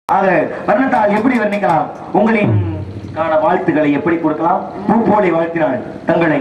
ஆக வர்ணத்தால் எப்படி வர்ணிக்கலாம் உங்களின் காண வாழ்த்துக்களை எப்படி கொடுக்கலாம் பூ போலை வாழ்த்தினாள் தங்களை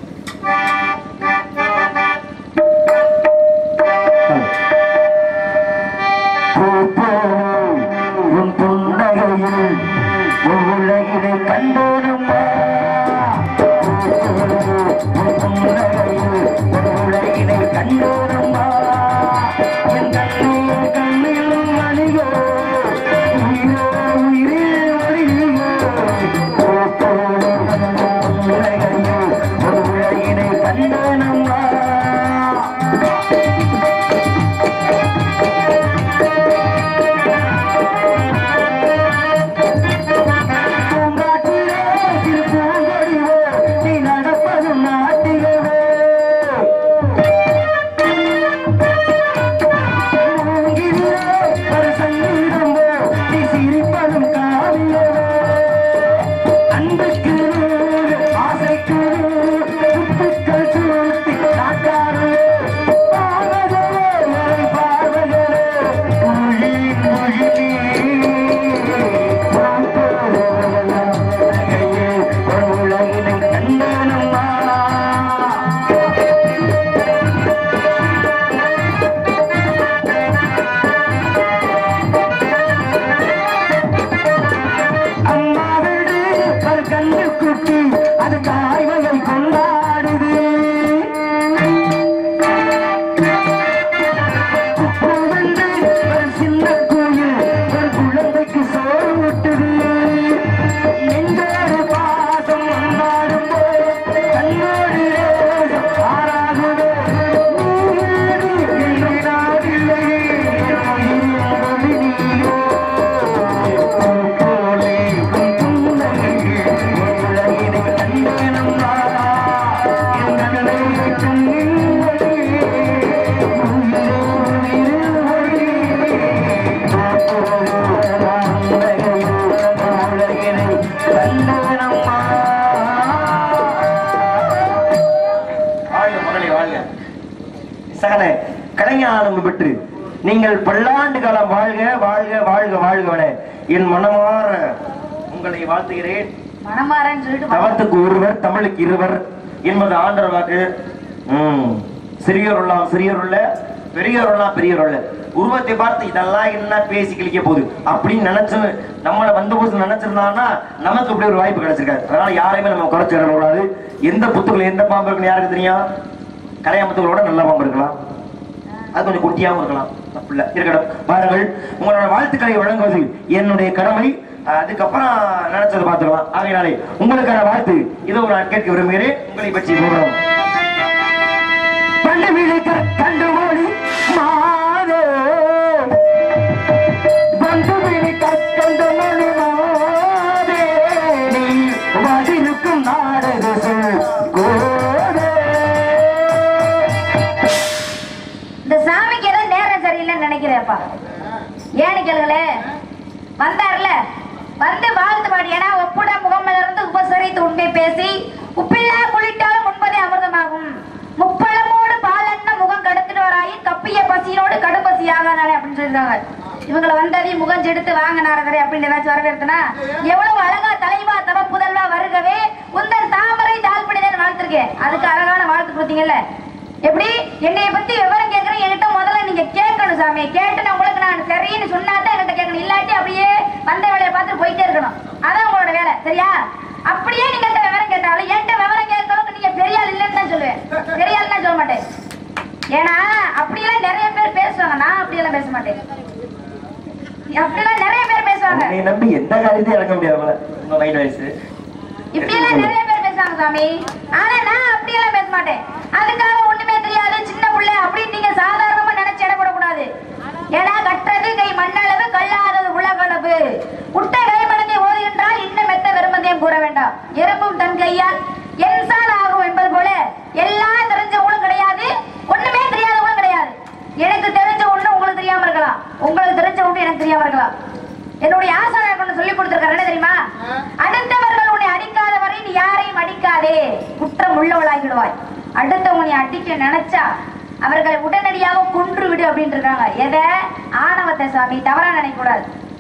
பூ போல் உன் புன்னகையில் உலகினை கண்டோனுமா பூ போல் உன் புன்னகையில் உலகினை கண்டோனுமா என் கண்ணில் கண்ணிலும் அணியோ உயிரோ உயிரே ஒளியோ பூ போல் உன் புன்னகையில் உலகினை கண்டோனுமா பூங்காற்றிலே சிறு பூங்கொடிவோ, நீ நடப்பதும் நாட்டியவோ. மூங்கிலே ஒரு சங்கீதமோ, நீ சிரிப்பதும் காவியமோ. அன்புக்கு நூறு, ஆசைக்கு நூறு, முத்துக்கள் சூழ்த்தி காட்டாரோ. பார்வதியே, என் பார்வதியே, மொழியின் மொழியே. உலகினை கண்டனம்மா அம்மா வீடு ஒரு கண்ணு குட்டி அது தாய்மையை கொண்டாடுது பூவென்று ஒரு சின்ன கோயில் ஒரு குழந்தைக்கு சோறு ஊட்டுது நெஞ்சோடு பாசம் வந்தாடும் போது கண்ணோடு நேசம் ஆறாகுது நீ இல்லை நாடில்லை என் மொழி நீயோ போலே உன் புன்னகையில் உலகினை கண்டனம் நாடா என் கண்ணை கண்ணின் வழியே உயிரே உயிரே ஒளியே உலகினை கண்டனம்மா வாழ்க மகளே வாழ்க சகல கலைஞானம் பெற்று நீங்கள் பல்லாண்டு காலம் வாழ்க வாழ்க வாழ்க வாழ்கவன என் மனமாற உங்களை வாழ்த்துகிறேன் மனமாறன்னு சொல்லிட்டு தவத்துக்கு ஒருவர் தமிழுக்கு இருவர் என்பது ஆண்டர் வாக்கு ம் சிறியோர் உள்ளாம் சிறியோர் உள்ள பெரியோர் உள்ளாம் பெரியோர் உள்ள உருவத்தை பார்த்து இதெல்லாம் என்ன பேசி கிழிக்க போகுது அப்படின்னு நினைச்சு நம்மளை வந்த போது நினைச்சிருந்தாங்கன்னா நமக்கு இப்படி ஒரு வாய்ப்பு கிடைச்சிருக்காது அதனால யாரையுமே நம்ம குறைச்சு விடக்கூடாது எந்த புத்துக்குள்ள எந்த பாம்பு இருக்குன்னு யாருக்கு தெரியும் கலையாமத்துகளோட நல்ல பாம்பு இருக்கலாம் அது கொஞ்சம் குட்டியாகவும் இருக்கலாம் தப்பு இல்ல இருக்கட்டும் பாருங்கள் உங்களோட வாழ்த்துக்களை வழங்குவது என்னுடைய கடமை அதுக்கப்புறம் நினைச்சதை பார்த்துக்கலாம் ஆகையினாலே உங்களுக்கான வாழ்த்து இதோ நான் கேட்க விரும்புகிறேன் உங்களை பற்றி விவரம் பண்டு விழிக்க கண்டு ஓடி மாதே பண்டு விழிக்க கண்டு மொழி மாதே நீ வதிலுக்கும் நாடக கோடே இந்த சாமிக்கு ஏதோ நேரம் சரியில்லைன்னு நினைக்கிறேன்ப்பா ஏன்னு கேளுங்களே வந்தார்ல வந்து வாழ்த்து பாடி ஏன்னா ஒப்புட முகமலர்ந்து உபசரித்து உண்மை பேசி உப்பில்லா குளிட்டாலும் உண்பதே அமிர்தமாகும் முப்பழமோடு பாலன்ன முகம் கடத்திட்டு வராயி கப்பிய பசியோடு கடுப்பசி ஆகானாரே அப்படின்னு சொல்லியிருக்காங்க இவங்களை வந்ததையும் முகம் செடுத்து வாங்க நாரதரே அப்படின்னு ஏதாச்சும் வரவேற்கனா எவ்வளவு அழகா தலைவா தவ புதல்வா வருகவே உந்தன் தாமரை தாழ்படிதான் வாழ்த்திருக்கேன் அதுக்கு அழகான வாழ்த்து கொடுத்தீங்கல்ல எப்படி என்னைய பத்தி விவரம் கேட்கறேன் என்கிட்ட முதல்ல நீங்க கேட்கணும் சாமி கேட்டு நான் உங்களுக்கு நான் சரின்னு சொன்னா தான் என்கிட்ட கேட்கணும் இல்லாட்டி அப்படியே வந்த வேலையை பார்த்து போயிட்டே இருக்கணும் அதான் உங்களோட வேலை சரியா அப்படியே நீங்க என்கிட்ட விவரம் கேட்டாலும் என்கிட்ட விவரம் கேட்கறவங்க நீங்க பெரிய ஆள் இல்லைன்னு தான் சொல்லுவேன் பெரிய ஆள் சொல்ல மாட்டேன் ஏன்னா அப்படியெல்லாம் நிறைய பேர் பேசுவாங்க நான் அப்படியெல்லாம் பேச மாட்டேன் அப்படியெல்லாம் நிறைய பேர் பேசுவாங்க உன்னை நம்பி எந்த காரியத்தையும் இறக்க முடியாது உங்க மைண்ட் வயசு இப்படியெல்லாம் நிறைய பேர் பேசுவாங்க சாமி ஆனா நான் அப்படியெல்லாம் பேச மாட்டேன் அதுக்காக ஒண்ணுமே தெரியாது சின்ன புள்ள அப்படின்னு நீங்க சாதாரணமா நினைச்சு இடப்படக்கூடாது ஏன்னா கற்றது கை மண்ணளவு கல்லாதது உலகளவு முட்ட கைமணங்கை ஓதுகின்றால் இன்னும் மெத்த வெறுமதையும் கூற வேண்டாம் எறும்பும் தன் கையால் என்சால் ஆகும் என்பது போல எல்லாம் தெரிஞ்சவங்களும் கிடையாது ஒண்ணுமே தெரியாதவங்களும் கிடையாது எனக்கு தெரிஞ்ச ஒண்ணு உங்களுக்கு தெரியாம இருக்கலாம் உங்களுக்கு தெரிஞ்ச ஒண்ணு எனக்கு தெரியாம இருக்கலாம் என்னுடைய ஆசாரியர் ஒண்ணு சொல்லி கொடுத்திருக்காரு என்ன தெரியுமா அடுத்தவர்கள் உன்னை அடிக்காத வரை நீ யாரையும் அடிக்காதே குற்றம் உள்ளவளாகிடுவாய் அடுத்தவங்க நீ அடிக்க நினைச்சா அவர்களை உடனடியாக கொன்று விடு அப்படின்னு இருக்காங்க எதை ஆணவத்தை சாமி தவறா நினைக்க கூடாது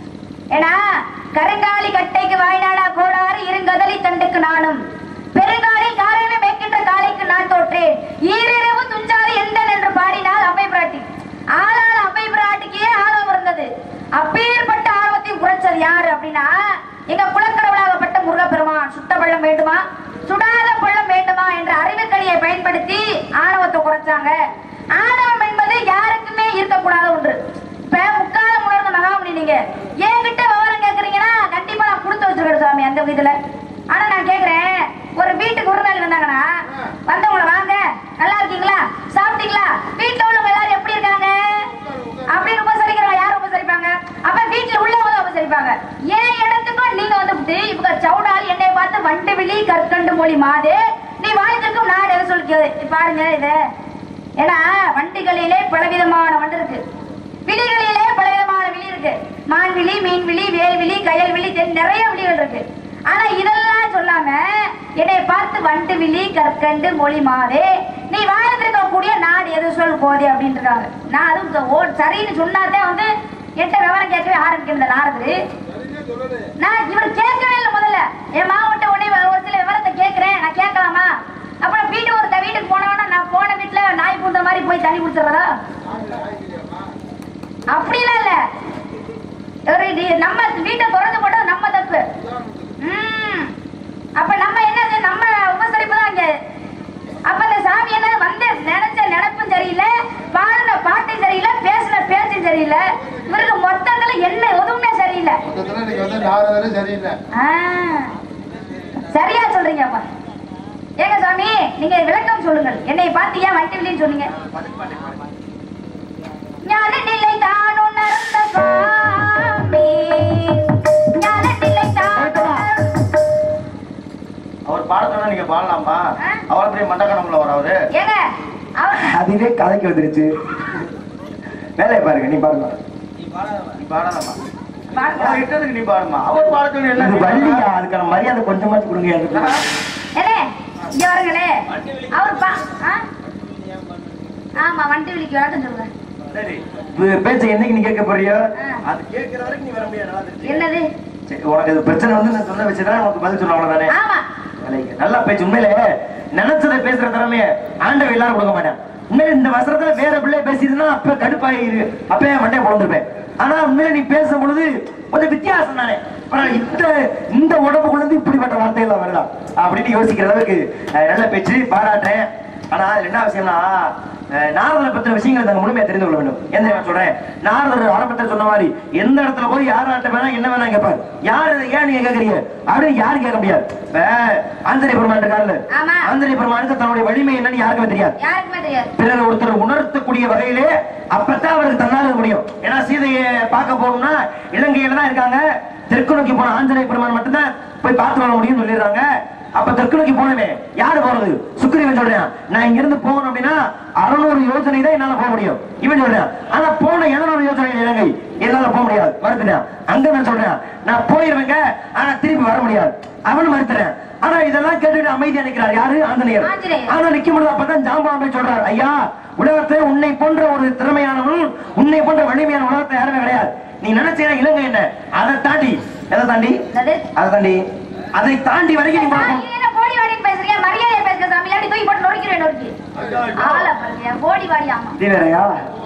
ஏன்னா கருங்காலி கட்டைக்கு வாய்நாடா கோடாறு இருங்கதலி தண்டுக்கு நானும் பெருங்காலி காலையில மேற்கின்ற காலைக்கு நான் தோற்றேன் ஈரிரவு துஞ்சாது எந்தன் என்று பாடினாள் அம்பை பிராட்டி ஆனால் அம்பை பிராட்டிக்கே ஆர்வம் இருந்தது அப்பேற்பட்ட ஆர்வத்தையும் குறைச்சது யாரு அப்படின்னா எங்க குலக்கடவுளாகப்பட்ட முருகப்பெருமான் சுட்ட பள்ளம் வேண்டுமா சுடாத பள்ளம் வேண்டுமா என்ற அறிவுக்கணியை பயன்படுத்தி ஆணவத்தை குறைச்சாங்க ஆணவம் என்பது யாருக்குமே இருக்கக்கூடாத ஒன்று இப்ப முக்காலம் உணர்ந்த மகாமுனி நீங்க என்கிட்ட விவரம் கேக்குறீங்கன்னா கண்டிப்பா நான் கொடுத்து வச்சிருக்கேன் சாமி அந்த விதத்துல ஆனா நான் கேக்குறேன் ஒரு வீட்டுக்கு விருந்தாளி வந்தாங்கன்னா வந்தவங்கள வாங்க நல்லா இருக்கீங்களா சாப்பிட்டீங்களா வீட்டுல உள்ளவங்க எல்லாரும் எப்படி இருக்காங்க அப்படின்னு உபசரிக்கிறவங்க யார் உபசரிப்பாங்க அப்ப வீட்டுல உள்ளவங்க தான் உபசரிப்பாங்க ஏன் இடத்துக்கும் நீங்க வந்துட்டு இவங்க சவுடால் என்னை பார்த்து வண்டு விழி கற்கண்டு மொழி மாதே நீ வாழ்த்திருக்கும் நான் எதை சொல்லிக்கிறது பாருங்க இத ஏன்னா வண்டிகளிலே பலவிதமான வண்டு இருக்கு விழிகளிலே பலவிதமான விழி இருக்கு மான் விழி மீன் விழி வேல் விழி கயல் விழி தென் நிறைய விழிகள் இருக்கு ஆனா இதெல்லாம் சொல்லாம என்னை பார்த்து வண்டு விழி கற்கண்டு மொழி மாதே நீ வாழ்ந்திருக்க கூடிய நாடு எது சொல் போதே அப்படின்னு இருக்காங்க நான் அதுவும் இந்த ஓ சரின்னு சொன்னாதான் வந்து என்கிட்ட விவரம் கேட்கவே ஆரம்பிக்கிற இந்த நாரது நான் இவர் கேட்கவே இல்லை முதல்ல என் மாவட்ட உடனே ஒரு சில விவரத்தை கேட்கிறேன் நான் கேட்கலாமா அப்புறம் வீட்டு ஒரு வீட்டுக்கு போனவனா நான் போன வீட்டுல நாய் பூந்த மாதிரி போய் தண்ணி குடிச்சிடுறதா அப்படிலாம் இல்ல ஒரு இது நம்ம வீட்டை திறந்து போட்டது நம்ம தப்பு ம். அப்ப நம்ம என்னது நம்ம உபசரிப்பு தான் இங்க அப்ப இந்த சாமி என்ன வந்து நினைச்ச நினைப்பும் சரியில்லை பாடின பாட்டும் சரியில்லை பேசின பேச்சும் சரியில்லை இவருக்கு மொத்தத்துல என்ன எதுவுமே சரியில்லை மொத்தத்துல நீங்க வந்து நாரதரே சரியில்லை ஆ. சரியா சொல்றீங்க அப்பா ஏங்க சாமி நீங்க விளக்கம் சொல்லுங்கள் என்னை பார்த்து ஏன் வண்டி வில்லின்னு சொன்னீங்க ஞான நிலை தான் உணர்ந்த சுவாமி ஞான நிலை தான் உணர்ந்த- அவர் பாட சொன்னா நீங்க பாடலாம்பா ஆ? அவ்வளவு பெரிய மண்டகணம்ல வர அவரு ஏங்க அவர் அதுவே கதைக்கு வந்துருச்சு வேலையை பாருங்க நீ பாருங்க நீ பாடலாமா பாருங்க. அவன் இட்டதுக்கு நீ பாடுமா அவர் பாட சொன்ன என்ன இது நீ வள்ளியா பாடுமா? அதுக்கான மரியாதை கொஞ்சமாச்சும் கொடுங்க எனக்கு ஏலே இங்க வருங்களே அவர் பா ஆ? ஆமா வண்டி விழிக்கு விளக்கம் சொல்லுங்க சரி இது பேச்சை என்னைக்கு நீ கேட்க போறியோ ஆ. அது கேட்கிற வரைக்கும் நீ வர முடியாது நல்லா தெரிஞ்சு. என்னது சரி, உனக்கு இது பிரச்சனை வந்து நான் சொன்ன வச்சுதான் உனக்கு பதில் சொல்ல அவ்வளவுதானே ஆமா வேலைக்கு. நல்லா பேச்சு உண்மையிலே நினைச்சதை பேசுற திறமைய ஆண்டவன் எல்லாரும் கொடுக்க மாட்டான் உண்மையில இந்த வசனத்துல வேற பிள்ளை பேசிதுன்னா அப்ப கடுப்பாயிரு அப்பவே மண்டைய பொழந்துருப்பேன் ஆனா உண்மையில நீ பேசும் பொழுது கொஞ்சம் வித்தியாசம் தானே ஆனா இந்த இந்த உடம்புக்குள்ள இருந்து இப்படிப்பட்ட வார்த்தைகள் வருதா அப்படின்னு யோசிக்கிற அளவுக்கு அஹ், நல்ல பேச்சு பாராட்டுறேன் ஆனா அதுல என்ன விஷயம்னா அஹ், நாரதரை பத்தின விஷயங்களை நாங்க முழுமையா தெரிந்து கொள்ள வேண்டும் என்ன நான் சொல்றேன் நாரதர் ஆரம்பத்தில் சொன்ன மாதிரி எந்த இடத்துல போய் யாராட்ட வேணா என்ன வேணா கேட்பாரு யாரு இதை ஏன் நீங்க கேக்குறீங்க அப்படின்னு யாரும் கேட்க முடியாது இப்ப ஆந்திரை பெருமான் இருக்காருல்ல ஆமா. ஆந்திரை பெருமானுக்கு தன்னுடைய வலிமை என்னன்னு யாருக்குமே தெரியாது யாருக்குமே தெரியாது பிறர் ஒருத்தர் உணர்த்தக்கூடிய வகையிலே அப்பதான் அவருக்கு தன்னால இருக்க முடியும் ஏன்னா சீதையை பார்க்க போகணும்னா இலங்கையில தான் இருக்காங்க தெற்கு நோக்கி போன ஆஞ்சநேய பெருமான் மட்டும்தான் போய் பார்த்து வர முடியும்னு சொல்லிடுறாங்க அப்ப தெற்கு நோக்கி போனவே யாரு போறது சுக்ரீவன் சொல்றேன் நான் இங்க இருந்து போகணும் அப்படின்னா அறுநூறு யோசனை தான் என்னால போக முடியும் இவன் சொல்றேன் ஆனா போன இருநூறு யோசனை இலங்கை என்னால போக முடியாது மறுத்துட்டேன் அங்க நான் சொல்றேன் நான் போயிருவேங்க ஆனா திருப்பி வர முடியாது அவன் மறுத்துறேன் ஆனா இதெல்லாம் கேட்டுட்டு அமைதியா நிக்கிறார் யாரு ஆஞ்சநேயர் ஆஞ்சநேயர். ஆனா நிக்கும் பொழுது அப்பதான் ஜாம்பாம்பே சொல்றாரு ஐயா உலகத்துல உன்னை போன்ற ஒரு திறமையானவன் உன்னை போன்ற வலிமையான உலகத்துல யாருமே கிடையாது நீ நினைச்சீங்க இலங்கை என்ன அதை தாண்டி எதை தாண்டி என்னது அதை தாண்டி அதை தாண்டி வரைக்கும் நீ சாமி, பார்க்கணும் நீ என்ன போடி வாடின்னு பேசுறீங்க மரியாதையா பேசுங்க சாமி இல்லாட்டி தூக்கி போட்டு நொறுக்கிறேன் நொறுக்கி ஆளை பாருங்க போடி வாடி ஆமா இது வேறயா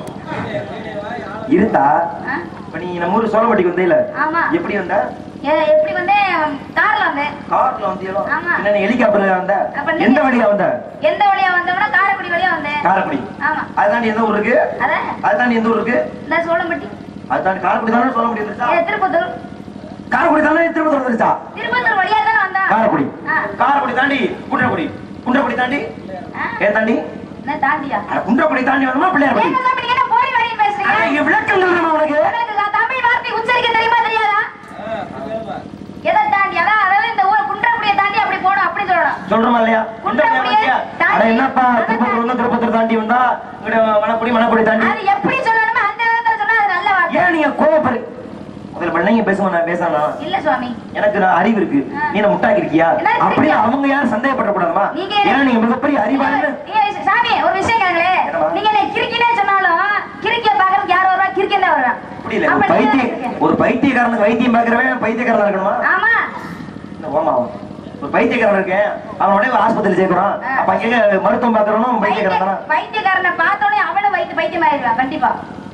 இருந்தா ஆ? இப்ப நீ நம்ம ஊர் சோழப்பட்டிக்கு வந்தீல ஆமா. எப்படி வந்த ஏ- எப்படி வந்தேன் கார்ல வந்தேன் கார்ல வந்தியோ ஆமா. என்ன நீ ஹெலிகாப்டர்ல வந்த அப்ப நீங்க- எந்த வழியா வந்த எந்த வழியா வந்தோம்னா காரைக்குடி வழியா வந்தேன் காரக்குடி ஆமா அது தாண்டி எந்த ஊர் இருக்கு அதான் அது தாண்டி எந்த ஊர் இருக்கு இந்த சோளம்பட்டி அது தாண்டி காரக்குடி தானே சொல்ல முடியும் ஏ, திருப்பத்தூர் காரக்குடி தானே திருப்பத்தூர் வந்துருச்சா திருப்பத்தூர் வழியா தானே வந்தா காரக்குடி ஆ. காரக்குடி தாண்டி குன்றக்குடி குன்றக்குடி தாண்டி ஆ? ஏன் தாண்டி என்ன தாண்டியா அட, குன்றக்குடி தாண்டி வரணுமா பிள்ளையார்படி ஏங்க சாமி நீங்க என்ன போடி வாடின்னு அட, பேசுறீங்க இங்க விளக்கம் சொல்றேன் உனக்கு உங்களுக்கு நான் தமிழ் வார்த்தை உச்சரிக்க தெரியுமா தெரியாதா எதை தாண்டி அதான் அதாவது இந்த ஊரை குன்றக்குடியை தாண்டி அப்படி போகணும் அப்படி சொல்லணும் சொல்றோமா இல்லையா குன்றக்குடியை குன்றக்குடி வந்தியா? தாண்டி- அட என்னப்பா திருப்பத்தூர் வந்து திருப்பத்தூர் தாண்டி வந்தா இங்க மணக்குடி மணக்குடி தாண்டி அது எப்படி சொல்லணுமோ அந்த விதத்துல சொன்னா அது நல்ல வார்த்தை ஏன் நீங்க கோவப்படு முதல்ல பிள்ளைங்க பேசுவோம் நான் பேசணும் இல்ல சுவாமி எனக்கு நான் அறிவு இருக்கு ஆ. நீ என்ன முட்டாக்கி இருக்கியா என்ன இருக்கு? அப்படியே அவங்க யாரும் சந்தேகப்படக்கூடாதுமா நீங்க ஏன்னா நீங்க மிகப்பெரிய அறிவாளி நீங்க சாமி ஒரு விஷயம் கேளுங்களே என்னம்மா? நீங்க என்ன கிறுக்கினே சொன்னாலும் கிறுக்கிய பாக்குறதுக்கு யார் வருவா கிறுக்கன் தான் வருவான் அப்படி இல்ல ஒரு அப்ப நீங்க பைத்திய இருக்கீங்க. ஒரு பைத்தியக்காரனுக்கு வைத்தியம் பாக்குறவன் பைத்தியக்காரனா இருக்கணுமா ஆமா இந்த ஓமாவும் ஒரு பைத்தியக்காரன் இருக்கேன் அவன் உடனே ஆஸ்பத்திரி சேர்க்கிறோம் ஆ. அப்ப அங்க மருத்துவம் பாக்குறவனும் பைத்தியக்காரன் தானா வைத்திய- வைத்தியக்காரனை பார்த்தோடனே அவனும் வைத்திய பைத்தியம் ஆயிடுவான் கண்டிப்பா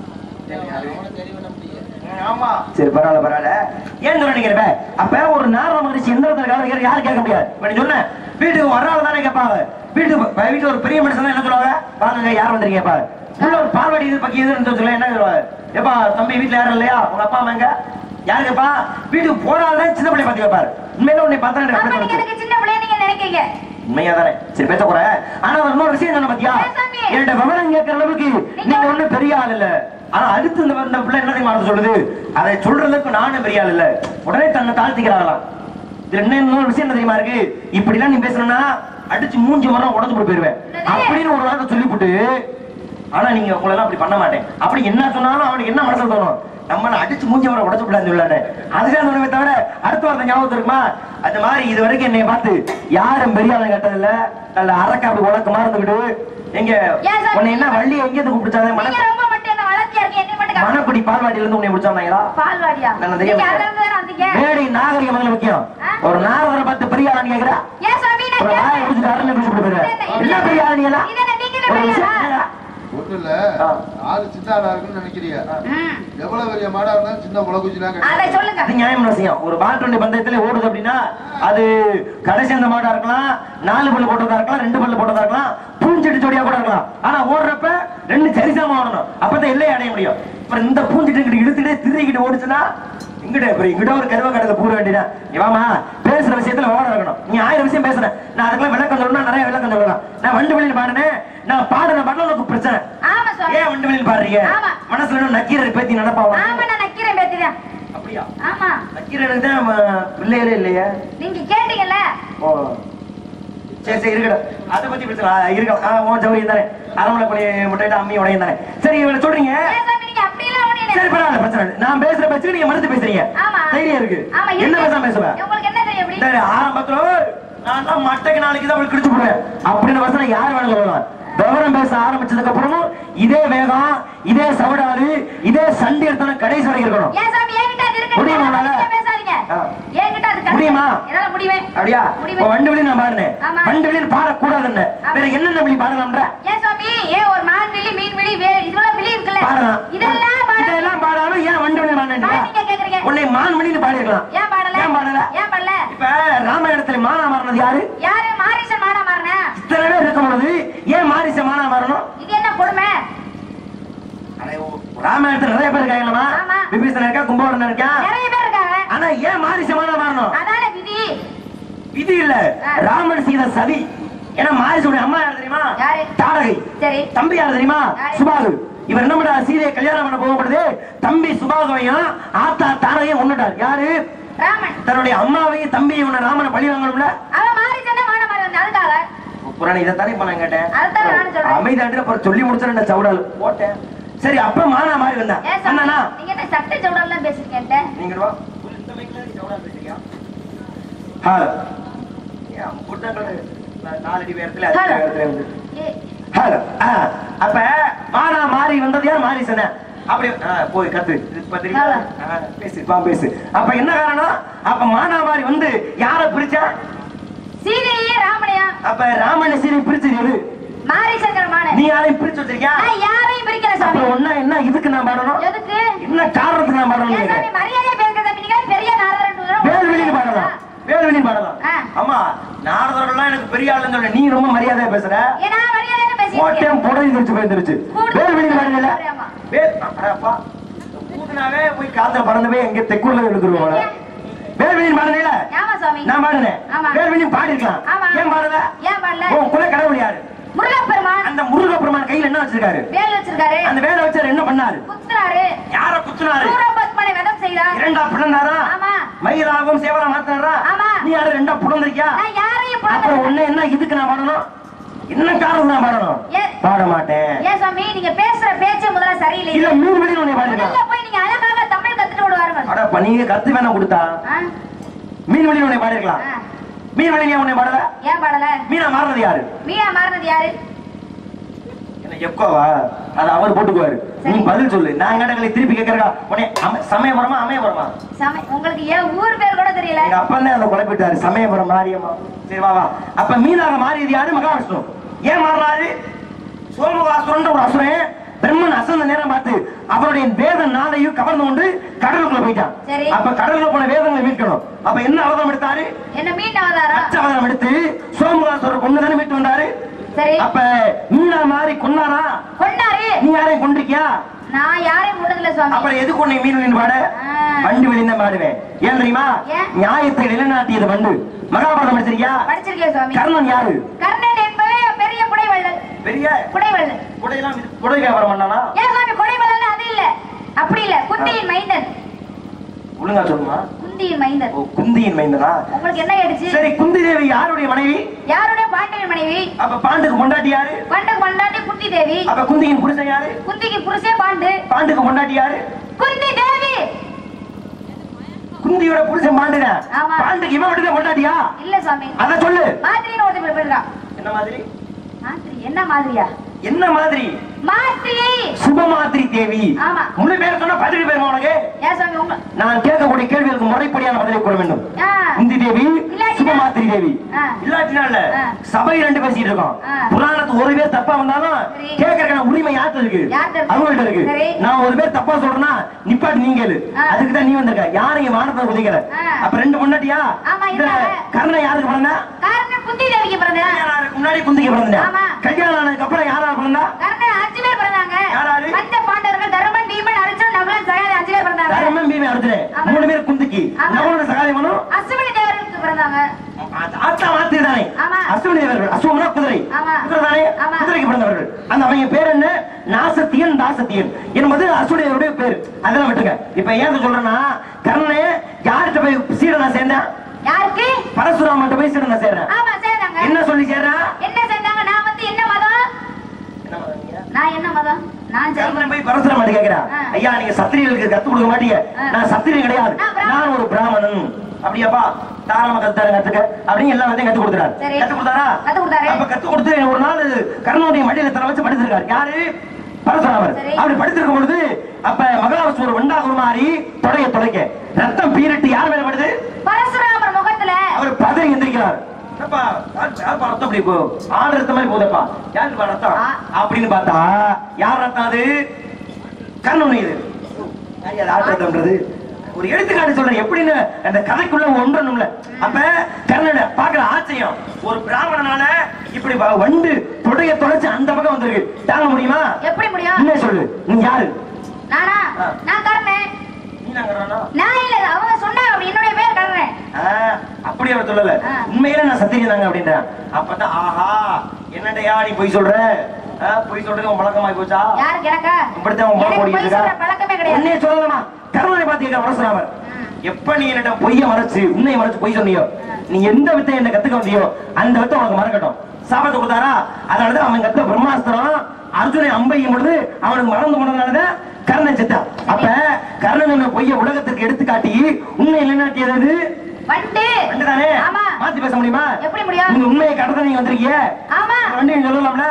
ஆமா சரி பரவாயில்ல பரவாயில்ல ஏன் சொல்ல நினைக்கிறப்ப அப்ப ஒரு நாரத மகிழ்ச்சி எந்த இடத்துல காலம் யாரும் கேட்க முடியாது இப்ப நீ சொன்ன வீட்டுக்கு வர்றாள் தானே கேட்பாங்க வீட்டுக்கு ப- வீட்டுல ஒரு பெரிய மனுஷன் என்ன சொல்லுவாங்க வாங்க யார் வந்தீங்க கேட்பாங்க உள்ள ஒரு பார்வடி இது பக்கி எதுன்னு சொல்ல என்ன சொல்லுவாங்க ஏப்பா தம்பி வீட்டுல யாரும் இல்லையா உங்க அப்பா அம்மா எங்க யாரு கேப்பா வீட்டுக்கு போறாள் தான் சின்ன பிள்ளை பார்த்து கேட்பாரு உண்மையில உன்னை பார்த்தா எனக்கு அப்ப அப்படி நீங்க தோணுச்சு. எனக்கு சின்ன பிள்ளைய நீங்க நினைக்கிறீங்க உண்மையா தானே சரி பேச கூட ஆனா ஒரு இன்னொரு விஷயம் சொன்ன பாத்தியா ஏன் சாமி? என்கிட்ட விவரம் கேட்கற அளவுக்கு நீங்க ஒண்ணும் பெரிய ஆள் இல்ல ஆனா அடுத்து இந்த இந்த பிள்ளை என்ன தெரியுமா சொல்லுது அதை சொல்றதுக்கு நானும் பெரிய ஆள் இல்ல உடனே தன்னை தாழ்த்திக்கிறாங்களாம் இதுல என்ன இன்னொரு விஷயம் என்ன தெரியுமா இருக்கு இப்படி எல்லாம் நீ பேசணும்னா அடிச்சு மூஞ்சி மரம் உடஞ்சு போய் போயிருவேன் என்னது? அப்படின்னு ஒரு வார்த்தை சொல்லிவிட்டு ஆனா நீங்க உங்களை எல்லாம் அப்படி பண்ண மாட்டேன் அப்படி என்ன சொன்னாலும் அவனுக்கு என்ன மனசுல தோணும் நம்மள அடிச்சு மூஞ்சி மரம் உடச்சு விடாது சொல்லானே அதுதான் தோணுமே தவிர அடுத்த வார்த்தை ஞாபகம் இருக்குமா அந்த மாதிரி இது வரைக்கும் என்னை பார்த்து யாரும் பெரிய ஆளு கேட்டதில்ல நல்ல அரக்க அப்படி உனக்கு இருந்துக்கிட்டு எங்க ஏன் சாமி? உன்னை என்ன வள்ளி எங்க இருந்து கூப்பிடுச்சாங்க மன நீங்க ரொம்ப மட்டும் என்ன வளர்ச்சியா இருக்கு என்ன மட்டும் காப்பாத்து. மணக்குடி பால்வாடியில இருந்து உன்னை பிடிச்சாங்களா பால்வாடியா நான் நீங்க தெரியாம அதுல இருந்து தானே வந்தீங்க மேடை நாகரிகம் முதல்ல முக்கியம் ஆ? ஒரு நாரதரை பார்த்து பெரிய ஆளான்னு கேக்குறா ஏன் சாமி நான் ஒரு வாயை கேட்டேன். பிடிச்சிட்டு அரண்ய பிடிச்சு போயிருவேன் இது என்ன பெரிய ஆளு நீ எல்லாம் இது என்ன நீங்க என்ன ஒரு பெரிய விஷயம் ஆளா? கேக்குறா. ஒண்ணும் இல்ல ஆ. ஆளு சின்ன ஆளா இருக்குன்னு நினைக்கிறீங்க ம். எவ்வளவு பெரிய மாடா இருந்தாலும் சின்ன முளகுச்சிலாம் அதை சொல்லுங்க அது நியாயமான விஷயம் ஒரு மாட்டு பந்தயத்துல ஓடுது அப்படின்னா அது கடைசி அந்த மாடா இருக்கலாம் நாலு பல்லு போட்டதா இருக்கலாம் ரெண்டு பல்லு போட்டதா இருக்கலாம் பூஞ்செட்டு ஜோடியா கூட இருக்கலாம் ஆனா ஓடுறப்ப ரெண்டு சரிசமா ஓடணும் அப்பதான் எல்லையை அடைய முடியும் அப்புறம் இந்த பூஞ்செட்டு இங்கிட்டு இழுத்துட்டே திருக்கிட்டு ஓடுச்சுன்னா இங்கிட்ட அப்புறம் இங்கிட்ட ஒரு கருவ கடல பூர வேண்டியதா இவாமா பேசுற விஷயத்துல ஓட இருக்கணும் நீ ஆயிரம் விஷயம் பேசுறேன் நான் அதுக்கெல்லாம் விளக்கம் சொல்லணும் நிறைய விளக்கம் சொல்லலாம் நான் வண்டு வெளியில் பாடினேன் நான் பாடின பாடல உனக்கு பிரச்சனை ஆமா சுவாமி ஏன் வண்டு வெளியில் பாடுறீங்க ஆமா. மனசுல இன்னும் நக்கீரர் பேத்தி நினைப்பாங்க ஆமா நான் நக்கிறேன் பேத்திதான் அப்படியா ஆமா நக்கீரனுக்கு தான் நம்ம பிள்ளைகளே இல்லையே நீங்க கேட்டீங்கல்ல ஓ சரி சரி இருக்கட்டும் அதை பத்தி பிரச்சனை ஆ, இருக்கலாம் ஆ, உன் சௌரியம் தானே அரமலை பழைய முட்டையிட்ட அம்மி உடையும் தானே சரி இவனை சொல்றீங்க ஏன் சாமி நீங்க அப்படி எல்லாம் ஒண்ணும் இல்லை. சரி பரவாயில்ல பிரச்சனை இல்லை. நான் பேசுற பேச்சுக்கு நீங்க மறுத்து பேசுறீங்க ஆமா தைரியம் இருக்கு ஆமா என்ன இருக்கு. பேசாம பேசுவேன் உங்களுக்கு என்ன தெரியும் அப்படி சரி ஆரம்பத்துல நான் தான் மட்டைக்கு நாளைக்கு தான் அவளுக்கு கிழிச்சு போடுவேன் அப்படின்னு வசனம் யார் வேணும் சொல்லலாம் விவரம் பேச ஆரம்பிச்சதுக்கு அப்புறமும் இதே வேகம் இதே சவடாது இதே சண்டி எடுத்தாலும் கடைசி வரைக்கும் இருக்கணும் ஏன் சாமி என்கிட்ட அது இருக்கு முடியுமா உன்னால? நீங்க பேசாதீங்க ஆ. என்கிட்ட அது கிடையாது. முடியுமா? என்னால முடியுமே அப்படியா முடியுமே. இப்ப வண்டு வெளி நான் பாடுனேன் ஆமா. வண்டு வெளியில் பாடக்கூடாதுன்னு ஆமா. வேற என்னென்ன வெளி பாடலாம்ன்ற ஏன் சாமி ஏன் ஒரு மான் விழி மீன் விழி வே- இதெல்லாம் விழி இருக்குல்ல பாடலாம் இதெல்லாம் பாட இதெல்லாம் பாடாம ஏன் வண்டு வெளி நான் பாடினா நீங்க கேக்குறீங்க உன்னை மான் மணின்னு பாடிருக்கலாம் ஏன் பாடல ஏன் பாடல ஏன் பாடல இப்ப ராமாயணத்துல மானா மாறினது யாரு யாரு மாரீசன் மானா மாறின இத்தனை பேர் இருக்கும் பொழுது ஏன் மாரிச மானா மாறணும் இது என்ன கொடுமை அட, ஓ, ராமாயணத்துல நிறைய பேர் இருக்காங்களா ஆமா. விபீஷணன் இருக்கா கும்பகோணன் இருக்கா நிறைய பேர் இருக்காங்க ஆனா ஏன் மாரிச மானா மாறணும் அதான விதி இது இல்ல ஆ. ராமன் சீத சதி ஏன்னா மாரிசுடைய அம்மா யார் தெரியுமா யாரு? தாடகை சரி தம்பி யார் தெரியுமா யாரு? சுபாகு இவர் என்ன பண்றாரு சீதையை கல்யாணம் பண்ண போகப்படுது தம்பி சுபாகுவையும் ஆத்தா தாடகையும் ஒண்ணுட்டார் யாரு ராமன் தன்னுடைய அம்மாவையும் தம்பியும் இவனை ராமனை பழி வாங்கணும்ல அவன் மாரீசன் மானா மாறி வந்த அதுக்காக புராணம் இதைத்தானே இப்ப நான் கேட்டேன் அதுதான் நானும் சொல்றேன். அமைதாண்டு அப்புறம் சொல்லி முடிச்சிருந்த சவுடால் போட்டேன் சரி அப்ப மானா மாதிரி வந்தேன் ஏன் சாமி அண்ணனா நீங்க என்ன சட்டை சவுடெல்லாம் பேசுறீங்க என்கிட்ட? நீங்க வா இந்த மைக்ல நீ சவுடால் பேசுறியா ஹலோ ஏன் புட்டங்கள் நாலு அடி உயரத்துல அஞ்சு அடி ஹலோ. உயரத்துல இருந்து ஏ, ஹலோ ஆ, அப்ப மானா மாறி வந்தது யார் மாறி சொன்ன அப்படி ஆ, போய் கத்து இப்ப தெரியுமா? ஹலோ. ஆ, பேசு பா பேசு அப்ப என்ன காரணம் அப்ப மானா மாறி வந்து யார பிரிச்சா சீதையே ராமனையா அப்ப ராமன் சீதை பிரிச்சது எது மாரீசங்கிற மானு நீ யாரையும் பிரிச்சு வச்சிருக்கியா நான் யாரையும் பிரிக்கல அப்ப சாமி ஒண்ணா என்ன இதுக்கு நான் பாடணும் எதுக்கு என்ன காரணத்துக்கு நான் பாடணும் ஏன் சாமி கேக்குறேன். மரியாதையா பேசுற தம்பி நீங்க பெரிய நாரதன் வேல்வெளின்னு பாடலாம் வேல்வெளின்னு பாடலாம் ஆ. அம்மா நாரதர்கள்லாம் எனக்கு பெரிய ஆளுன்னு சொல்ல நீ ரொம்ப மரியாதையா பேசுற ஏன்னா மரியாதையா பேசிட்டு ஓட்டம் புடவை தெரிச்சு போயிருந்துருச்சு கூடு. வேல்வெளின்னு பாடுங்கல்ல ஆமா. வேல் அப்பா ஊதுனாவே போய் காத்துல பறந்து போய் எங்க தெக்குள்ள எடுத்துருவோம் ஏன்? வேல்வெளின்னு பாடுனீல ஆமா சாமி நான் பாடுனேன் ஆமா. வேல்வெளின்னு பாடிருக்கலாம் ஆமா. ஏன் பாடல ஏன் பாடல உன் குல கடவுள் யாரு முருகப்பெருமான் அந்த முருகப்பெருமான் கையில என்ன வச்சிருக்காரு வேல் வச்சிருக்காரு அந்த வேலை வச்சாரு என்ன பண்ணாரு குத்துறாரு யார குத்துனாரு சூரபத்மனை வதம் செய்தார் இரண்டா பிறந்தாரா ஆமா. மயிலாகவும் சேவலா மாத்தினாரா ஆமா. நீ யாரு ரெண்டா புலந்திருக்கியா நான் யாரையும் அப்புறம் புலம்பல. ஒண்ணு என்ன இதுக்கு நான் பாடணும் என்ன காரணம் நான் பாடணும் ஏன்? பாட மாட்டேன் ஏன் சாமி நீங்க பேசுற பேச்சே முதல்ல சரியில்லை இல்ல மூணு மணி உன்னை பாடிருக்கேன் முதல்ல போய் நீங்க அழகாக தமிழ் கத்துட்டு விடுவாருங்க அட பண்ணீங்க கத்து வேணா கொடுத்தா ஆ? மீன் வழி உன்னை பாடிருக்கலாம் ஆ. மீன் வழி உன்னை பாடல ஏன் பாடல மீனா மாறினது யாரு மீனா மாறினது யாரு என்ன எக்கோவா அது அவர் போட்டுக்குவாரு நீ சரி. பதில் சொல்லு நான் எங்கடங்களை திருப்பி கேட்கறா உடனே அம- சமயபுரமா அமையபுரமா சமை உங்களுக்கு ஏன் ஊர் பேர் கூட தெரியல எங்க அப்பா தான் அதை குழப்பிட்டாரு சமயபுரம் மாரியம்மா சரி வா வா அப்ப மீனாக மாறியது யாரு மகாவிஷ்ணு ஏன் மாறினாரு சோமகாசுரன் ஒரு அசுரன் பிரம்மன் அசந்த நேரம் பார்த்து அவருடைய வேத நாளையும் கவர்ந்து கொண்டு கடலுக்குள்ள போயிட்டான் சரி. அப்ப கடலுக்குள்ள போன வேதங்களை மீட்கணும் அப்ப என்ன அவதாரம் எடுத்தாரு என்ன மீன் அவதாரா அச்ச அவதாரம் எடுத்து சோமகாசுரர் கொண்டு தானே மீட்டு வந்தாரு சரி அப்ப மீனா மாறி கொன்னாரா கொண்டாரு நீ யாரையும் கொண்டிருக்கியா நான் யாரையும் கொண்டதில்ல சுவாமி அப்புறம் எதுக்கு உன்னை மீன் நின்று பாட ஆ. வண்டு வெளிந்த பாடுவேன் ஏன் தெரியுமா ஏன்? நியாயத்தை நிலைநாட்டியது வண்டு மகாபாரதம் படிச்சிருக்கியா படிச்சிருக்கேன் சுவாமி கர்ணன் யாரு கர்ணன் என்பது பெரிய குடைவள்ளல் பெரிய குடைவள்ளல் குடையெல்லாம் வித்து- குடை வியாபாரம் பண்ணானா ஏன் சுவாமி குடைவள்ளல் அது இல்ல அப்படி இல்ல குந்தியின் மைந்தன் ஒழுங்கா சொல்லுமா குந்தியின் மைந்தன் ஓ குந்தியின் மைந்தனா உங்களுக்கு என்ன ஆயிடுச்சு சரி குந்தி தேவி யாருடைய மனைவி யாருடைய பாண்டியன் மனைவி அப்ப பாண்டுக்கு பொண்டாட்டி யாரு பண்டுக்கு கொண்டாட்டி குந்தி தேவி அப்ப குந்தியின் புருஷன் யாரு குந்திக்கு புருஷே பாண்டு பாண்டுக்கு பொண்டாட்டி யாரு குந்தி தேவி குந்தியோட புருஷன் பாண்டுங்க ஆமா. பாண்டுக்கு இவன் மட்டும் பொண்டாட்டியா இல்ல சுவாமி அத சொல்லு மாதிரின்னு ஒருத்தர் போயிருக்கான் என்ன மாதிரி மாதிரி என்ன மாதிரியா என்ன மாதிரி மாதிரி சுபமாத்திரி தேவி ஆமா. முழு பேர் சொன்னா பதினெட்டு பேர் உனக்கு ஏன் சுவாமி உங்க நான் கேட்கக்கூடிய கேள்விகளுக்கு முறைப்படியான பதிலை கூற வேண்டும் ஆ. குந்தி தேவி இல்லாட்டினா? சுபமாத்திரி தேவி ஆ. இல்லாட்டினால ஆ. சபை ரெண்டு பேசிட்டு இருக்கோம் ஆ. புராணத்துக்கு ஒரு பேர் தப்பா வந்தாலும் சரி. கேட்கறதுக்கான உரிமை யார்கிட்ட இருக்கு யார்கிட்ட இருக்கு? அவங்கள்ட்ட இருக்கு சரி. நான் ஒரு பேர் தப்பா சொல்றேன்னா நிப்பாட்டி நீங்க கேளு ஆ. அதுக்கு தான் நீ வந்திருக்க யாரையும் வானத்தை குதிக்கிற ஆ. அப்ப ரெண்டு பொண்டாட்டியா ஆமா, இந்த இருந்தாங்க. கர்ணன் யாருக்கு பிறந்தா காரணம் குந்தி தேவிக்கு பிறந்த கல்யாணம் ஆனதுக்கு முன்னாடி குந்திக்கு பிறந்தா ஆமா. கல்யாணம் ஆனதுக்கு அப்புறம் யாரா பிறந்தா கர்ணன் அஞ்சு பேர் பிறந்தாங்க யாராரு? பஞ்ச பாண்டவர்கள் தருமன் பீமன் அர்ஜுன் நகுலன் சகாதி அஞ்சு பேர் பிறந்தாங்க தர்மம் பீமை அர்ஜுனன் ஆமா. மூணு பேர் குந்திக்கு ஆமா. நவனோட சகாயமனும் அசுவினி தேவருக்கு பிறந்தாங்க ஆத்தா மாத்திரி தானே ஆமா. அஸ்வினி தேவர்கள் அசுவம்னா குதிரை ஆமா. குதிரை தானே ஆமா. குதிரைக்கு பிறந்தவர்கள் அந்த அவங்க பேர் என்ன நாசத்தியன் தாசத்தியன் என்பது அசுடையவருடைய பேர் அதெல்லாம் விட்டுங்க இப்ப ஏன் சொல்றேன்னா கர்ணே யார்கிட்ட போய் சீடனா சேர்ந்தேன் யாருக்கு பரசுராமன் போய் சீடனா சேர்றேன் ஆமா சேர்ந்தாங்க என்ன சொல்லி சேர்றான் என்ன சேர்ந்தாங்க நான் வந்து என்ன மதம் என்ன மதம் நீங்க? நான் என்ன மதம் நான் ஜெயிக்கிறேன் கர்ணன் போய் பரசுராமன் கேக்குறான் ஆ. ஐயா நீங்க சத்திரியர்களுக்கு கத்து கொடுக்க மாட்டீங்க ஆ. நான் சத்திரியன் கிடையாது நான் பிராமணன். நான் ஒரு பிராமணன் அப்படியாப்பா தாராளமா கத்தாரு கத்துக்க அப்படின்னு எல்லா விதையும் கத்து கொடுத்துறாரு சரி. கத்து கொடுத்தாரா கத்து கொடுத்தாரு. அப்ப கத்து கொடுத்து ஒரு நாள் கர்ணனுடைய மடியில தர வச்சு படுத்திருக்காரு யாரு பரசுராமர் சரி. அப்படி படுத்திருக்கும் பொழுது அப்ப மகாவிஷ்ணு ஒரு வெண்டா குருமாரி தொடைய தொலைக்க ரத்தம் பீரிட்டு யார் மேல படுது பரசுராமர் முகத்துல அவர் பதறி எந்திரிக்கிறார் என்னப்பா, யார் யார்ப்பா ரத்தம் இப்படி போ ஆள் ரத்தம் மாதிரி போதப்பா யாருப்பா ரத்தம் ஆ. அப்படின்னு பார்த்தா யார் ரத்தம் அது கர்ணன் இது யார் யார் ஆள் ரத்தம்ன்றது ஒரு எடுத்துக்காட்டு சொல்றேன் எப்படின்னு அந்த கதைக்குள்ள ஒன்றணும்ல அப்ப கர்ணனை பாக்குற ஆச்சரியம் ஒரு பிராமணனால இப்படி வ- வண்டு தொடைய தொலைச்சு அந்த பக்கம் வந்திருக்கு தாங்க முடியுமா எப்படி முடியும் என்ன சொல்லு நீ யாரு நானா ஆ. நான் கர்ணன் நீ நாங்க நான் இல்ல அவங்க சொன்னாங்க அப்படி என்னுடைய பேர் கர்ணன் ஆ, அப்படி அவர் சொல்லல ஆ. உண்மையில நான் சத்திரியன் தாங்க அப்படின்றேன் அப்பதான் ஆஹா என்னடையா நீ பொய் சொல்ற ஆ, பொய் சொல்றது உன் பழக்கமாயி போச்சா யாருக்கு எனக்கா இப்படித்தான் உன் பழக்கம் எனக்கு ஓடிட்டு பொய் சொல்ற இருக்கா பழக்கமே கிடையாது உன்னைய சொல்லலாமா கருணை பாத்தீங்க வரசுராமர் ம். எப்ப நீ என்னிடம் பொய்ய மறைச்சு உன்னை மறைச்சு பொய் சொன்னியோ நீ எந்த வித்தை என்ன கத்துக்க வந்தியோ அந்த வித்தை உனக்கு மறக்கட்டும் சாபத்தை கொடுத்தாரா அதனாலதான் அவன் கத்த பிரம்மாஸ்திரம் அர்ஜுனை அம்பையும் பொழுது அவனுக்கு மறந்து போனதுனாலதான் கர்ணன் செத்தான் அப்ப கர்ணன் என்ன பொய்ய உலகத்திற்கு எடுத்து காட்டி உண்மை நிலைநாட்டியது எது? வண்டு வண்டுதானே ஆமா மாத்தி பேச முடியுமா எப்படி முடியும் நீங்க உண்மையை கடத்த நீங்க வந்திருக்கீங்க ஆமா வண்டி நீங்க சொல்லலாம்ல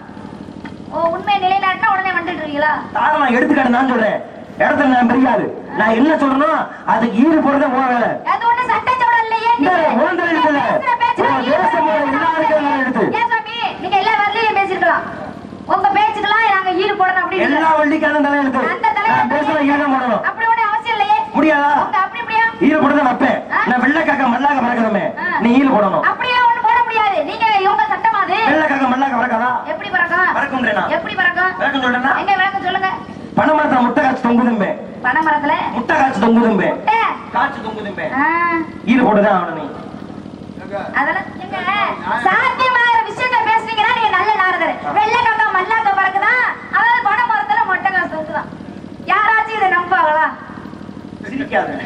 ஓ உண்மை நிலைநாட்டினா உடனே வந்துட்டு இருக்கீங்களா தாரம் நான் எடுத்துக்காட்டு நான் சொல்றேன் இடத்துல நான் பெரியாது நான் என்ன சொல்றேனோ அதுக்கு ஈடு போறதே உன் வேலை அது ஒண்ணு சட்டச்சோட இல்லையே இந்த நீங்க- உன் தலையில நீங்க இல்ல. பேசுற பேச்சுல உன் ஈடுபட தேசம் மேல வேண்டாம். எல்லா இருக்கிற எடுத்து. ஏன் சாமி நீங்க எல்லா வரலையும் பேசிருக்கலாம் உங்க பேச்சுக்கெல்லாம் நாங்க ஈடு போடணும் அப்படின்னு எல்லா வள்ளிக்காரன் தலையெழுத்து அந்த தலையில நான் பேசுறேன் ஈடு போடணும் அப்படி ஒண்ணு அவசியம் இல்லையே முடியாதா உங்க அப்படி இப்படியா ஈடு போடுறத வைப்பேன் ஆ? நான் வெள்ளக்காக்க மல்லாக்க மறக்கணுமே ஆ. நீ ஈடு போடணும் அப்படியெல்லாம் ஒண்ணு போட முடியாது நீங்க இவங்க சட்டம் அது வெள்ளக்காக்க மல்லாக்க மறக்காதா எப்படி பறக்கும் மறக்கும்ன்றேனா எப்படி பறக்கும் விளக்கம் சொல்றேன்னா எங்க விளக்கம் சொல்லுங்க பணமரத்துல முட்டை காய்ச்சி தொங்குதும்பே பனை மரத்துல முட்டை காய்ச்சி தொங்குதும்பே முட்டை. காய்ச்சி தொங்குதும்பே ஆ, ஈடு போட்டுதான் ஆகணும் நீ ஏங்க, அதெல்லாம் எங்க சாத்தியமாகிற விஷயத்த பேசுனீங்கன்னா நீங்க நல்ல நாரதர் வெள்ளை காக்கா மல்லாக்க பறக்குதா அதாவது பனை மரத்துல மொட்டை காசு தொங்குதான் யாராச்சும் இதை நம்புவாங்களா சிரிக்காத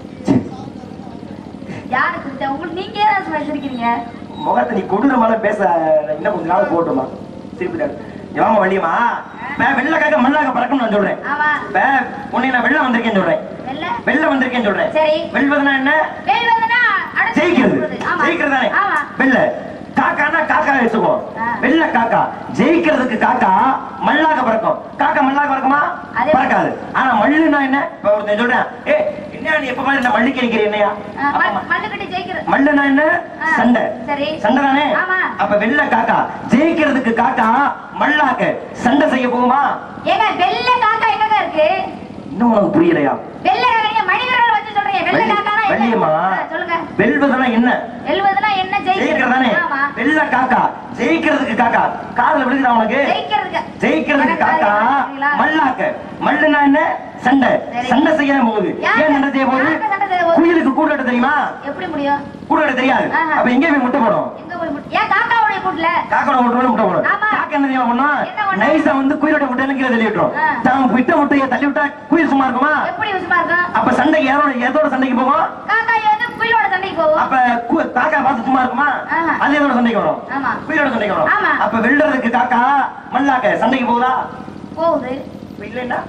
யாருக்கு இந்த- உங்களுக்கு நீங்க ஏன் சும்மா சிரிக்கிறீங்க முகத்தை நீ கொடூரமான பேச இன்னும் கொஞ்ச நாள் போட்டுமா சிரிப்பு ஏமா வள்ளியம்மா இப்ப வெள்ளக்காக்க மல்லாக்க பறக்கும் நான் சொல்றேன் ஆமா இப்ப உன்னை நான் வெள்ளம் வந்திருக்கேன்னு சொல்றேன் வெள்ளை வெள்ளம் வந்திருக்கேன்னு சொல்றேன் சரி. வெல்வதுனா என்ன வெல்வதுனா அடுத்து ஜெயிக்கிறது சொல்றது. ஆமா. ஜெயிக்கிறது தானே ஆமா வெள்ள காக்கானா காக்கா வச்சுக்கோ ஆ. வெள்ளை காக்கா ஜெயிக்கிறதுக்கு காக்கா மல்லாக பறக்கும் காக்கா மல்லாக பறக்குமா அதே- பறக்காது ஆனா மல்லுனா என்ன இப்ப ஒருத்தன் சொல்றேன் ஏ என்ன நீ எப்ப மாதிரி என்ன மல்லுக்கு நிக்கிற என்னையா ஆ, அப்ப மண்- மண்ணு கட்டி ஜெயிக்கிறது மல்லுனா என்ன ஆ, சண்டை சரி. சண்டை தானே ஆமா. அப்ப வெள்ளை காக்கா ஜெயிக்கிறதுக்கு காக்கா மல்லாக்க சண்டை செய்ய போகுமா ஏங்க வெள்ளை காக்கா எங்கங்க இருக்கு இன்னும் உனக்கு புரியலையா வெள்ளை காக்கா நீங்க மனிதர்கள் வச்சு சொல்றீங்க வெள்ளை வெள்ளி- காக்கானா என்ன? வெள்ளியம்மா ஆ, சொல்லுங்க வெல்வதுனா என்ன எழுவதுனா என்ன ஜெயிக்கிறது தானே ஜெயிக்கிறது ஆமா வெள்ளை காக்கா ஜெயிக்கிறதுக்கு காக்கா காதுல விழுகுதா உனக்கு ஜெயிக்கிறதுக்கு ஜெயிக்கிறதுக்கு எனக்கு காக்கா அது தெரியுங்களா? மல்லாக்க மல்லுனா என்ன சண்டை சரி. சண்டை செய்ய போகுது யாரு- ஏன் சண்டை செய்ய போகுது யாருக்கு சண்டை செய்ய போகுது? குயிலுக்கு கூடு கட்ட தெரியுமா எப்படி முடியும் கூடு கட்ட தெரியாது ஆஹா. அப்ப எங்க போய் முட்டை போடும் எங்க போய் முட்டை- ஏன் காக்காவுடைய கூட்டுல காக்கோட முட்டை முட்டை போடும் ஆமா. காக்கா என்ன தெரியுமா பண்ணும் என்ன பண்ணும்? நைஸா வந்து குயிலோட முட்டை கீழே தள்ளி விட்டுரும் ஆ. தான் விட்ட முட்டையை தள்ளி விட்டா குயில் சும்மா இருக்குமா எப்படி விஷயமா இருக்கும் அப்ப சண்டைக்கு எதோட எதோட சண்டைக்கு போகும் காக்கா வந்து குயிலோட சண்டைக்கு போகும் அப்ப கு- காக்கா பார்த்து சும்மா இருக்குமா ஆஹா. அது எதோட சண்டைக்கு வரும் ஆமா குயிலோட சண்டைக்கு வரும் ஆமா. அப்ப வெல்றதுக்கு காக்கா மல்லாக்க சண்டைக்கு போகுதா போகுது இப்ப இல்லைன்னா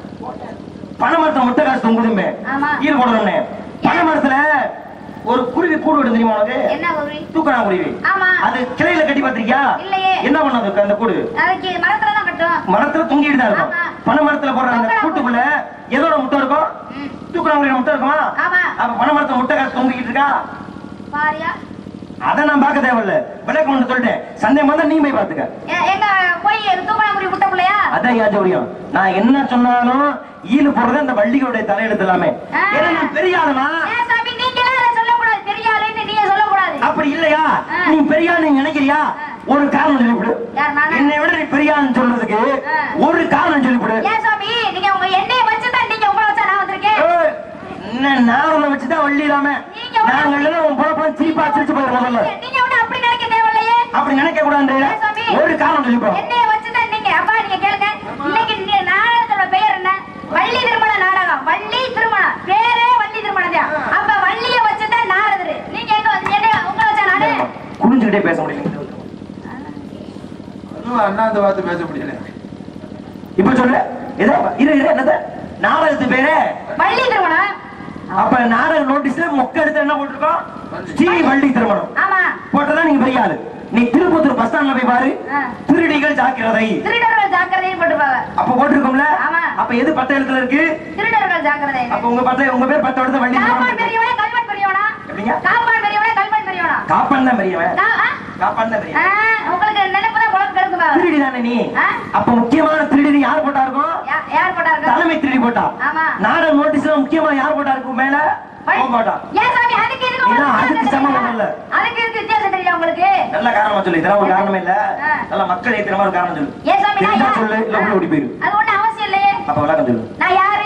பனை மரத்துல முட்டை காசு தொங்குதுமே ஆமா. ஈர் போடணும்னே பனை மரத்துல ஒரு குருவி கூடு விடும் தெரியுமா உனக்கு என்ன குருவி தூக்கணா குருவி ஆமா அது கிளையில கட்டி பார்த்திருக்கியா இல்லையே. என்ன பண்ணது அந்த கூடு அதுக்கு மரத்துல தான் கட்டும் மரத்துல தொங்கிட்டு தான் இருக்கும் ஆமா. பனை மரத்துல போடுற அந்த தூக்கணா கூட்டுக்குள்ள எதோட முட்டை இருக்கும் ம். தூக்கணா குருவி முட்டை இருக்குமா ஆமா அப்ப பனை மரத்துல முட்டை காசு தொங்கிட்டு இருக்கா பாரியா அதை நான் பார்க்க தேவையில்ல விளக்கம் ஒன்று சொல்லிட்டேன் சந்தேகம் வந்தா நீ போய் பாத்துக்க ஏ- எங்க போய் தூக்கணா குருவி முட்டை பிள்ளையா அதான் யாச்சோரியம் நான் என்ன சொன்னாலும் ஈடு போடுறது அந்த வள்ளிகளுடைய தலையெழுத்து எல்லாமே ஆ. ஏன்னா நான் பெரிய ஆளுமா ஏன் சாமி நீங்களே அதை சொல்லக்கூடாது தெரியாதுன்னு நீங்க சொல்லக்கூடாது அப்படி இல்லையா ஆ. நீ பெரிய ஆளு நீ நினைக்கிறியா ஆ. ஒரு காரணம் சொல்லிவிடு யார் நானா? என்னை விட நீ பெரிய ஆளுன்னு சொல்றதுக்கு ஆ. ஒரு காரணம் சொல்லிவிடு ஏன் சாமி நீங்க உங்க எண்ணெயை வச்சுதான் நீங்க உங்களை வச்சா நான் வந்திருக்கேன் ஏய், என்ன நான் உன்னை வச்சுதான் வள்ளி இல்லாம நீங்க ஒரு- நாங்க இல்லைன்னா உன் பொழப்பெல்லாம் சீப்பா சிரிச்சு போயிரு முதல்ல நீங்க ஒண்ணு அப்படி நினைக்க தேவையில்லையே அப்படி நினைக்க கூடாது ஏன் சாமி? ஒரு காரணம் சொல்லிப்போம் எண்ணெயை வச்சுதான் நீங்க அப்பா நீங்க கேளுங்க இன்னைக்கு நீங்க நாடகத்தோட பெயர் என்ன வள்ளி திருமண நாடகம் வள்ளி திருமணம் பேரே வள்ளி திருமணம் தான் அப்ப வள்ளிய வச்சுதான் நாரதரு நீங்க எங்க வந்து என்ன உங்களை வச்சா நானு குனிஞ்சுக்கிட்டே பேச முடியல இன்னும் அண்ணாந்து பார்த்து பேச முடியல இப்ப சொல்லு ஏதோ இரு இரு என்னது நாடகத்து பேரு வள்ளி திருமணம் அப்ப நாடக நோட்டீஸ்ல மொக்க எடுத்து என்ன போட்டிருக்கோம் ஸ்ரீ வள்ளி திருமணம் ஆமா போட்டதா நீங்க பெரிய ஆளு நீ திருப்பத்தூர் பஸ் ஸ்டாண்ட்ல போய் பாரு ஆ. திருடிகள் ஜாக்கிரதை திருடர்கள் ஜாக்கிரதைன்னு போட்டுருப்பாங்க அப்ப போட்டிருக்கோம்ல ஆமா. அப்ப எது பட்ட எழுத்துல இருக்கு திருடர்கள் ஜாக்கிரதை அப்ப உங்க பட்ட உங்க பேர் பட்ட எழுத்து வள்ளி காப்பான் திருமணம் பெரியவனா கல்வன் பெரியவனா எப்படிங்க காப்பான் பெரியவனா கல்வன் பெரியவனா காப்பான் தான் பெரியவன் கா- ஆ? காப்பான் தான் ஆ, பெரியவன் உங்களுக்கு நினைப்பு தான் குழப்பம் கெடுக்குமா திருடி தானே நீ ஆ? அப்ப முக்கியமான திருடி யார் போட்டா இருக்கும் யா- யார் போட்டாருங்க தலைமை திருடி போட்டா ஆமா. நாடக நோட்டீஸ்ல முக்கியமா யார் போட்டா இருக்கும் மேல வள்ளி- அவன் போட்டா ஏன் சாமி அதுக்கு இதுக்கு இல்ல, உங்களுக்கு அதுக்கு வித்தியாசம் சமம் தெரியல? இல்ல. அதுக்கு இதுக்கு வித்தியாசம் தெரியல உங்களுக்கு நல்ல காரணமா சொல்லு இதெல்லாம் ஒரு காரணமே இல்ல ஆ. நல்ல மக்கள் ஏத்துற மாதிரி ஒரு காரணம் சொல்லு ஏன் சாமி நான் தெரிஞ்சா யார்? சொல்லு இல்ல உள்ள ஓடி போயிரு அது ஒண்ணும் அவசியம் இல்லையே அப்ப விளக்கம் சொல்லு நான் யாரு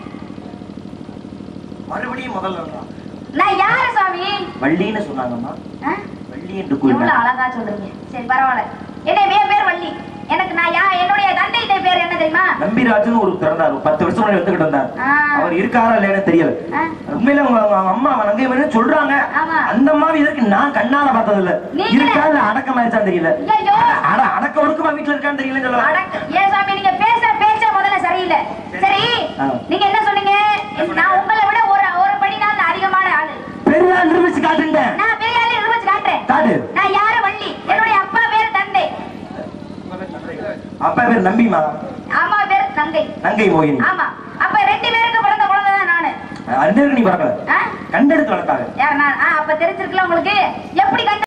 மறுபடியும் முதல்ல வரலாம். நான் யாரு சாமி வள்ளின்னு சொன்னாங்கம்மா ஆ? வள்ளி என்று எவ்வளவு கூறினாங்க அழகா சொல்றீங்க சரி பரவாயில்ல என்ன என் பேர் வள்ளி எனக்கு நான் யா என்னுடைய தந்தை பேர் என்ன தெரியுமா நம்பிராஜன் ஒரு பிறந்தார் ஒரு பத்து வருஷம் முன்னாடி வந்துகிட்டு வந்தார் ஆ. அவர் இருக்காரா இல்லையான்னு தெரியல ஆ. உண்மையில உங்க அவங்க அம்மா நங்கை மணின்னு சொல்றாங்க ஆமா. அந்த மாதிரி இதற்கு நான் கண்ணால பார்த்தது இல்ல நீங்களே- இருக்கா இல்ல அடக்கமாயிருச்சான்னு தெரியல ஐயோ அட அடக்க ஒடுக்கமா வீட்டுல இருக்கான்னு தெரியல சொல்ல அடக்கு ஏன் சாமி நீங்க பேசுற பேச்ச முதல்ல சரியில்லை சரி ஆ. நீங்க என்ன சொன்னீங்க நான் உங்களை விட ஒரு ஒரு படி நாள் அதிகமான ஆளு பெருசா நிரூபிச்சு காட்டுங்க நான் பெரிய ஆளு நிரூபிச்சு காட்டுறேன் காட்டு நான் யாரு வள்ளி என்னுடைய அப்பா பேர் தந்தை அப்பா பேர் நம்பிமா அம்மா பேர் தங்கை நங்கை மோகினி ஆமா அப்ப ரெண்டு பேருக்கு பிறந்த குழந்தை தான் நானு ரெண்டு பேருக்கு நீ பிறக்கல ஆ? கண்டெடுத்து வளர்த்தாங்க யார் நான் ஆ, அப்ப தெரிஞ்சிருக்கல உங்களுக்கு எப்படி கண்டு